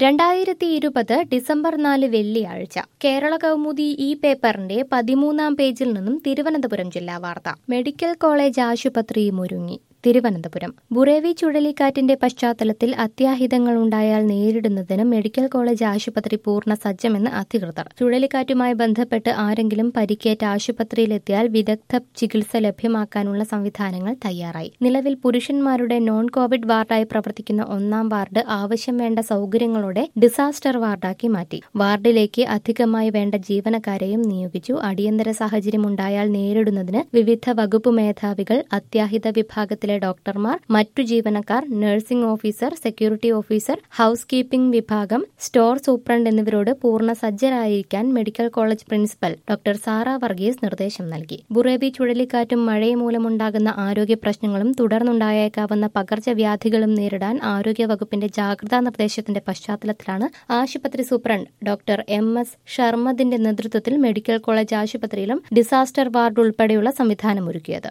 രണ്ടായിരത്തി ഇരുപത് ഡിസംബർ നാല് വെള്ളിയാഴ്ച കേരള കൗമുദി ഈ പേപ്പറിന്റെ പതിമൂന്നാം പേജിൽ നിന്നും തിരുവനന്തപുരം ജില്ലാ വാർത്ത മെഡിക്കൽ കോളേജ് ആശുപത്രി മുരുങ്ങി തിരുവനന്തപുരം ബുറേവി ചുഴലിക്കാറ്റിന്റെ പശ്ചാത്തലത്തിൽ അത്യാഹിതങ്ങൾ ഉണ്ടായാൽ നേരിടുന്നതിന് മെഡിക്കൽ കോളേജ് ആശുപത്രി പൂർണ്ണ സജ്ജമെന്ന് അധികൃതർ ചുഴലിക്കാറ്റുമായി ബന്ധപ്പെട്ട് ആരെങ്കിലും പരിക്കേറ്റ് ആശുപത്രിയിലെത്തിയാൽ വിദഗ്ധ ചികിത്സ ലഭ്യമാക്കാനുള്ള സംവിധാനങ്ങൾ തയ്യാറായി നിലവിൽ പുരുഷന്മാരുടെ നോൺ കോവിഡ് വാർഡായി പ്രവർത്തിക്കുന്ന ഒന്നാം വാർഡ് ആവശ്യം വേണ്ട സൗകര്യങ്ങളോടെ ഡിസാസ്റ്റർ വാർഡാക്കി മാറ്റി വാർഡിലേക്ക് അധികമായി വേണ്ട ജീവനക്കാരെയും നിയോഗിച്ചു അടിയന്തര സാഹചര്യം ഉണ്ടായാൽ നേരിടുന്നതിന് വിവിധ വകുപ്പ് മേധാവികൾ അത്യാഹിത വിഭാഗത്തിലെ ഡോക്ടർമാർ മറ്റു ജീവനക്കാർ nursing officer security officer housekeeping വിഭാഗം സ്റ്റോർ സൂപ്രണ്ട് എന്നിവരോട് പൂർണ്ണ സജ്ജരായിരിക്കാൻ medical college principal doctor Sara Varghese നിർദ്ദേശം നൽകി ബുറേവി ചുഴലിക്കാറ്റും മഴയും മൂലമുണ്ടാകുന്ന ആരോഗ്യ പ്രശ്നങ്ങളും തുടർന്നുണ്ടായേക്കാവുന്ന പകർച്ചവ്യാധികളും നേരിടാൻ ആരോഗ്യ വകുപ്പിന്റെ ജാഗ്രതാ നിർദ്ദേശത്തിന്റെ പശ്ചാത്തലത്തിലാണ് ആശുപത്രി സൂപ്രണ്ട് ഡോക്ടർ എം എസ് ഷർമദിന്റെ നേതൃത്വത്തിൽ മെഡിക്കൽ കോളേജ് ആശുപത്രിയിലും ഡിസാസ്റ്റർ വാർഡ് ഉൾപ്പെടെയുള്ള സംവിധാനമൊരുക്കിയത്